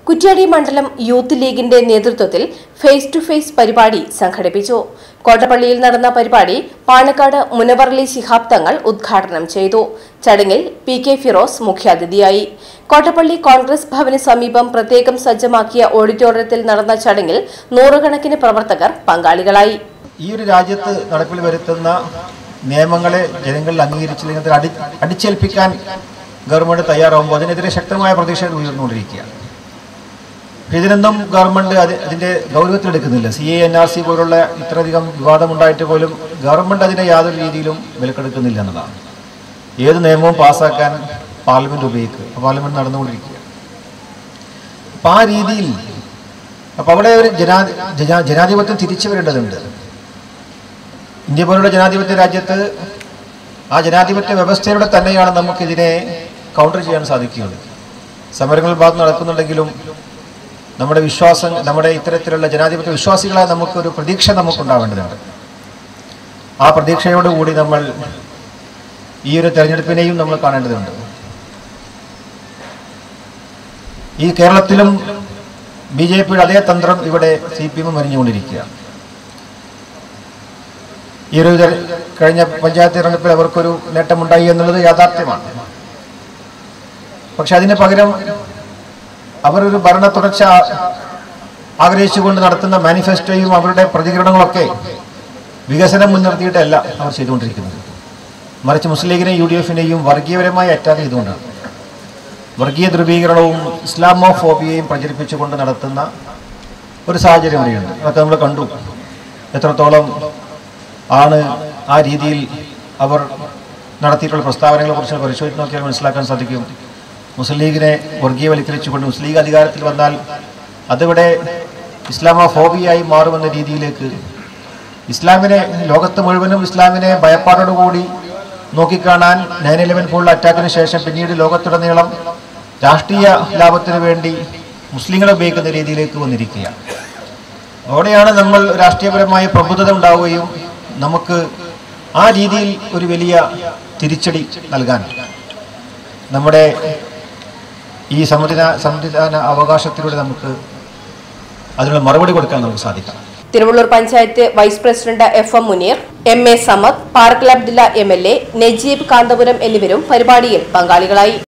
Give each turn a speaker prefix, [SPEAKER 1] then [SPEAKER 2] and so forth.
[SPEAKER 1] കുറ്റ്യാടി മണ്ഡലം യൂത്ത് ലീഗിന്റെ നേതൃത്വത്തിൽ ഫേസ് ടു ഫേസ് പരിപാടി സംഘടിപ്പിച്ചു കോട്ടപ്പള്ളിയിൽ നടന്ന പരിപാടി പാണക്കാട് മുനവർലി ശിഹാബ് തങ്ങൾ ഉദ്ഘാടനം ചെയ്തു ചടങ്ങിൽ പി കെ ഫിറോസ് മുഖ്യാതിഥിയായി കോട്ടപ്പള്ളി കോൺഗ്രസ് ഭവന് സമീപം പ്രത്യേകം സജ്ജമാക്കിയ ഓഡിറ്റോറിയത്തിൽ നടന്ന ചടങ്ങിൽ നൂറുകണക്കിന് പ്രവർത്തകർ പങ്കാളികളായി
[SPEAKER 2] ഈ ഒരു രാജ്യത്ത് നടപ്പിൽ വരുത്തുന്ന നിയമങ്ങളെ ജനങ്ങളിൽ അംഗീകരിച്ചില്ലെങ്കിൽ അത് അടി അടിച്ചേൽപ്പിക്കാൻ ഗവൺമെന്റ് തയ്യാറാവുമ്പോൾ അതിനെതിരെ ശക്തമായ പ്രതിഷേധം ഉയർന്നുകൊണ്ടിരിക്കുകയാണ് ഇതിനൊന്നും ഗവൺമെന്റ് അത് അതിന്റെ ഗൗരവത്തിലെടുക്കുന്നില്ല C A N R C പോലുള്ള ഇത്രയധികം വിവാദമുണ്ടായിട്ട് പോലും ഗവൺമെന്റ് അതിനെ യാതൊരു രീതിയിലും വിലക്കെടുക്കുന്നില്ല എന്നതാണ് ഏത് നിയമവും പാസ്സാക്കാൻ പാർലമെന്റ് ഉപയോഗിക്കുക അപ്പോൾ പാർലമെന്റ് നടന്നുകൊണ്ടിരിക്കുക അപ്പം ആ രീതിയിൽ അപ്പം അവിടെ ഒരു ജനാ ജനാ- ജനാധിപത്യം തിരിച്ചു വരേണ്ടതുണ്ട് ഇന്ത്യ പോലുള്ള ജനാധിപത്യ രാജ്യത്ത് ആ ജനാധിപത്യ വ്യവസ്ഥയിലൂടെ തന്നെയാണ് നമുക്കിതിനെ കൗണ്ടർ ചെയ്യാൻ സാധിക്കുകയുള്ളൂ സമരങ്ങൾ ഭാഗത്ത് നടക്കുന്നുണ്ടെങ്കിലും നമ്മുടെ വിശ്വാസം നമ്മുടെ ഇത്തരത്തിലുള്ള ജനാധിപത്യ വിശ്വാസികളായ നമുക്കൊരു പ്രതീക്ഷ നമുക്കുണ്ടാവേണ്ടതുണ്ട് ആ പ്രതീക്ഷയോടുകൂടി നമ്മൾ ഈ ഒരു തെരഞ്ഞെടുപ്പിനെയും നമ്മൾ കാണേണ്ടതുണ്ട് ഈ കേരളത്തിലും ബി ജെ പിയുടെ അതേ തന്ത്രം ഇവിടെ സി പി എം മരിഞ്ഞുകൊണ്ടിരിക്കുകയാണ് ഈ ഒരു തെര- കഴിഞ്ഞ പഞ്ചായത്ത് തിരഞ്ഞെടുപ്പിൽ അവർക്കൊരു നേട്ടമുണ്ടായി എന്നുള്ളത് യാഥാർത്ഥ്യമാണ് പക്ഷെ അതിന് പകരം അവരൊരു ഭരണ തുടർച്ച ആഗ്രഹിച്ചുകൊണ്ട് നടത്തുന്ന മാനിഫെസ്റ്റോയും അവരുടെ പ്രതികരണങ്ങളൊക്കെ വികസനം മുൻനിർത്തിയിട്ടല്ല അവർ ചെയ്തുകൊണ്ടിരിക്കുന്നത് മറിച്ച് മുസ്ലിം ലീഗിനെയും യു ഡി എഫിനെയും വർഗീയപരമായി അറ്റാക്ക് ചെയ്തുകൊണ്ടാണ് വർഗീയ ധ്രുവീകരണവും ഇസ്ലാമോഫോബിയയും പ്രചരിപ്പിച്ചുകൊണ്ട് നടത്തുന്ന ഒരു സാഹചര്യം ഇവിടെയുണ്ട് അതൊക്കെ നമ്മൾ കണ്ടു എത്രത്തോളം ആണ് ആ രീതിയിൽ അവർ നടത്തിയിട്ടുള്ള പ്രസ്താവനകളെ കുറിച്ച് പരിശോധിച്ച് നോക്കിയാൽ മനസ്സിലാക്കാൻ സാധിക്കും മുസ്ലിം ലീഗിനെ വർഗീയവൽക്കരിച്ചുകൊണ്ട് മുസ്ലിം ലീഗ് അധികാരത്തിൽ വന്നാൽ അതിവിടെ ഇസ്ലാമോഫോബിയായി മാറുമെന്ന രീതിയിലേക്ക് ഇസ്ലാമിനെ ലോകത്ത് മുഴുവനും ഇസ്ലാമിനെ ഭയപ്പാടോടുകൂടി നോക്കിക്കാണാൻ നയൻ ഇലവൻ പോലുള്ള അറ്റാക്കിന് ശേഷം പിന്നീട് ലോകത്തുടനീളം രാഷ്ട്രീയ ലാഭത്തിന് വേണ്ടി മുസ്ലിങ്ങളെ ഉപയോഗിക്കുന്ന രീതിയിലേക്ക് വന്നിരിക്കുകയാണ് അവിടെയാണ് നമ്മൾ രാഷ്ട്രീയപരമായ പ്രബുദ്ധത ഉണ്ടാവുകയും നമുക്ക് ആ രീതിയിൽ ഒരു വലിയ തിരിച്ചടി നൽകാൻ നമ്മുടെ ഈ സമ്മതിദാന സമ്മതിദാന അവകാശത്തിലൂടെ നമുക്ക് അതിനുള്ള മറുപടി കൊടുക്കാൻ നമുക്ക് സാധിക്കാം
[SPEAKER 1] Thiruvallur panchayat vice president F M Muneer M A Samad Parakkal Abdulla M L A Najeeb Kanthapuram എന്നിവരും പരിപാടിയിൽ പങ്കാളികളായി